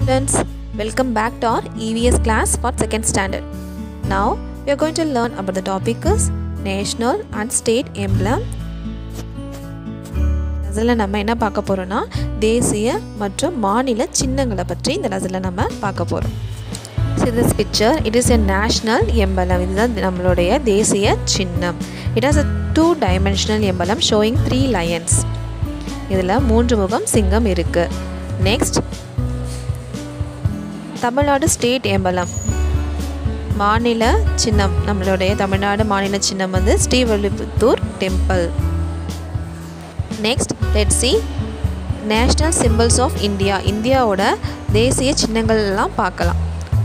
Students, welcome back to our EVS class for second standard. Now we are going to learn about the topic is national and state emblem. இதில் நம்ம என்ன பார்க்க போகிறோம்னா தேசிய மற்றும் மாநில சின்னங்களை பற்றி இந்த லெசனில் நம்ம பார்க்க போகிறோம் so this picture it is a national emblem இதுதான் நம்மளுடைய தேசிய சின்னம் it has a two dimensional emblem showing three lions இதில் மூன்று முகம் சிங்கம் இருக்குது நெக்ஸ்ட் தமிழ்நாடு ஸ்டேட் எம்பலம் மாநில சின்னம் நம்மளுடைய தமிழ்நாடு மாநில சின்னம் வந்து Srivilliputhur temple next let see national symbols of India இந்தியாவோட தேசிய சின்னங்கள் எல்லாம் பார்க்கலாம்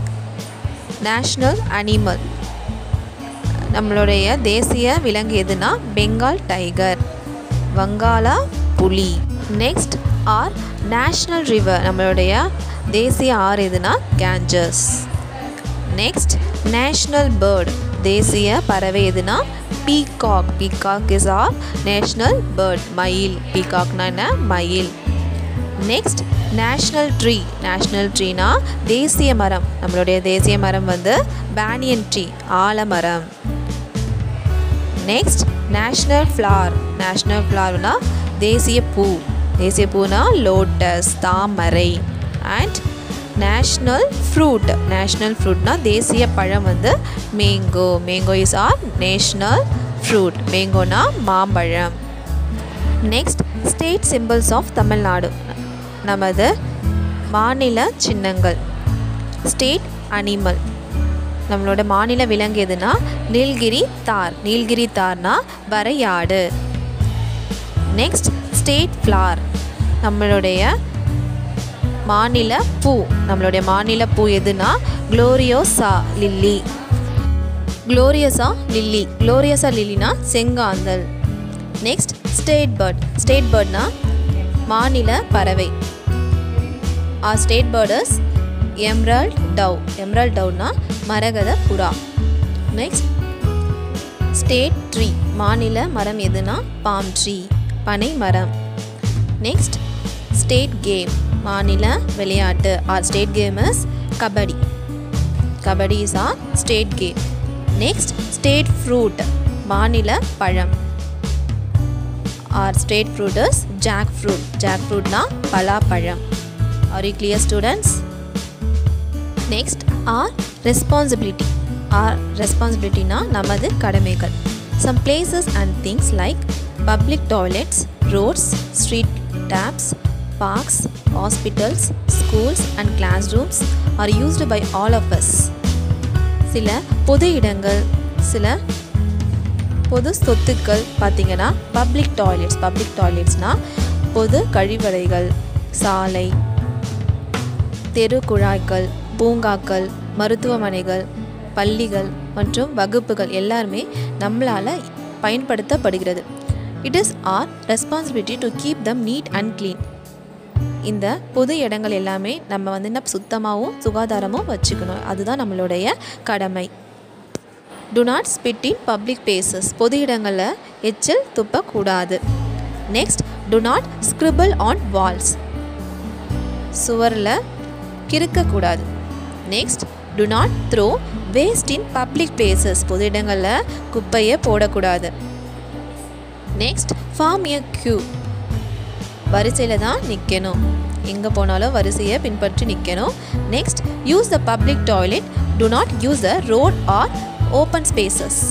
நேஷ்னல் அனிமல் நம்மளுடைய தேசிய விலங்கு எதுனா பெங்கால் டைகர் வங்காளா புலி நெக்ஸ்ட் ஆர் நேஷ்னல் ரிவர் நம்மளுடைய தேசிய ஆறு எதுனா கேஞ்சஸ் நெக்ஸ்ட் நேஷ்னல் பேர்ட் தேசிய பறவை எதுனா peacock peacock is our national bird மயில் பீகாக்னா என்ன மயில் நெக்ஸ்ட் நேஷ்னல் ட்ரீ நேஷ்னல் ட்ரீனா தேசிய மரம் நம்மளுடைய தேசிய மரம் வந்து பேனியன் ட்ரீ ஆலமரம் நெக்ஸ்ட் நேஷ்னல் ஃப்ளார் நேஷ்னல் ஃப்ளார்னா தேசிய பூ தேசிய பூனா லோட்டஸ் தாமரை அண்ட் நேஷ்னல் ஃப்ரூட் நேஷ்னல் ஃப்ரூட்னா தேசிய பழம் வந்து mango mango is our national fruit மேங்கோனா மாம்பழம் next state symbols of Tamil Nadu நமது மாநில சின்னங்கள் ஸ்டேட் அனிமல் நம்மளோட மாநில விலங்கு எதுனா நீல்கிரி தார் நீல்கிரி தார்னா வரையாடு நெக்ஸ்ட் ஸ்டேட் ஃப்ளார் நம்மளுடைய மாநில பூ நம்மளுடைய மாநில பூ எதுனா gloriosa lily gloriosa lily gloriosa லில்லினா செங்காந்தல் நெக்ஸ்ட் ஸ்டேட் பேர்ட் ஸ்டேட் பேர்ட்னா மாநில பறவை ஆ ஸ்டேட் பேர்டஸ் எம்ரல்ட் டவ் எம்ரல்ட் டவ்னா மரகத புறா நெக்ஸ்ட் ஸ்டேட் ட்ரீ மாநில மரம் எதுனா பாம் ட்ரீ பனை மரம் நெக்ஸ்ட் ஸ்டேட் கேம் மாநில விளையாட்டு our state game is kabaddi kabaddi is our state game next state fruit மாநில பழம் our state fruit is jackfruit jack ஃப்ரூட்னா பலாப்பழம் are you clear students next our responsibility our ரெஸ்பான்சிபிலிட்டினா நமது கடமைகள் some places and things like public toilets roads street taps parks hospitals schools and classrooms are used by all of us சில பொது இடங்கள் சில பொது சொத்துக்கள் பார்த்திங்கன்னா பப்ளிக் டாய்லெட்ஸ் பப்ளிக் டாய்லெட்ஸ்னால் பொது கழிவறைகள் சாலை தெரு குழாய்கள் பூங்காக்கள் மருத்துவமனைகள் பள்ளிகள் மற்றும் வகுப்புகள் எல்லாருமே நம்மளால் பயன்படுத்தப்படுகிறது it is our responsibility to keep them neat and clean இந்த பொது இடங்கள் எல்லாமே நம்ம வந்து என்ன சுத்தமாகவும் சுகாதாரமும் வச்சுக்கணும் அதுதான் நம்மளுடைய கடமை to not spit in public places பொது இடங்களில் எச்சில் துப்பக்கூடாது next to not scribble on walls சுவரில் கிறுக்கக்கூடாது next to not throw waste in public places பொது இடங்களில் குப்பையை போடக்கூடாது நெக்ஸ்ட் ஃபார்ம் எ க்யூ வரிசையில் தான் நிற்கணும் எங்கே போனாலும் வரிசையை பின்பற்றி நிற்கணும் next use the public toilet to not use the road or open spaces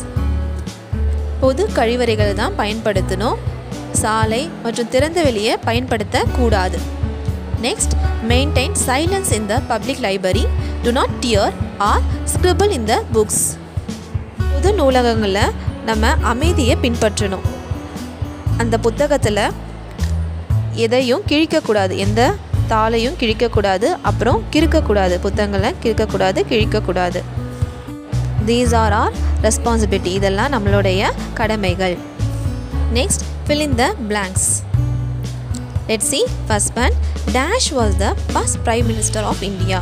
பொது கழிவறைகளை தான் பயன்படுத்தணும் சாலை மற்றும் திறந்த வெளியை பயன்படுத்தக்கூடாது next maintain silence in the public library to not tear or scribble in the books பொது நூலகங்களில் நம்ம அமைதியை பின்பற்றணும் அந்த புத்தகத்தில் எதையும் கிழிக்கக்கூடாது எந்த தாளையும் கிழிக்கக்கூடாது அப்புறம் கிறுக்கக்கூடாது புத்தகங்களை கிறுக்கக்கூடாது கிழிக்கக்கூடாது தீஸ் ஆர் ஆர் ரெஸ்பான்சிபிலிட்டி இதெல்லாம் நம்மளுடைய கடமைகள் next fill in the blanks let see first one dash was the first prime minister of India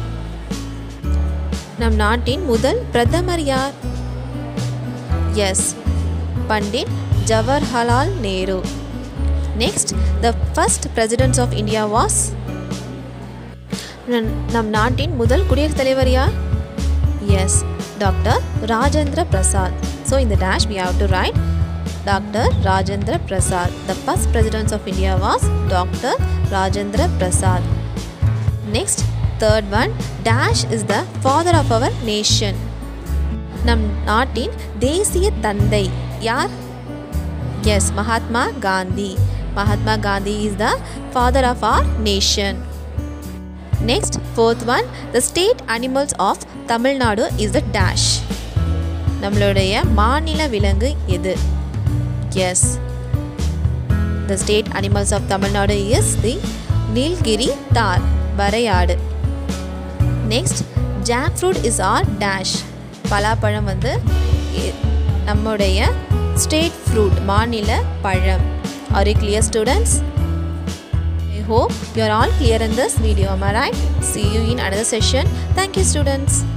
நம் நாட்டின் முதல் பிரதமர் யார் yes Pandit Jawaharlal Nehru Next, the first president of India was நம் நம் நாட்டின் முதல் குடியரசுத் தலைவர் யார் yes doctor Rajendra Prasad so இந்த dash we have to write doctor Rajendra Prasad the first president of India was doctor Rajendra Prasad next third one dash is the father of our nation நம் நாட்டின் தேசிய தந்தை யார் yes Mahatma Gandhi Mahatma Gandhi is the father of our nation next fourth one the state animals of Tamil Nadu is the dash நம்மளுடைய மாநில விலங்கு எது yes the state animals of Tamil Nadu is the Nilgiri tahr வரையாடு next jack fruit is are dash பலாப்பழம் வந்து இ- நம்முடைய state fruit மாநில பழம் are you clear students I hope you are all clear in this video. Am I right? See you in another session. Thank you, students.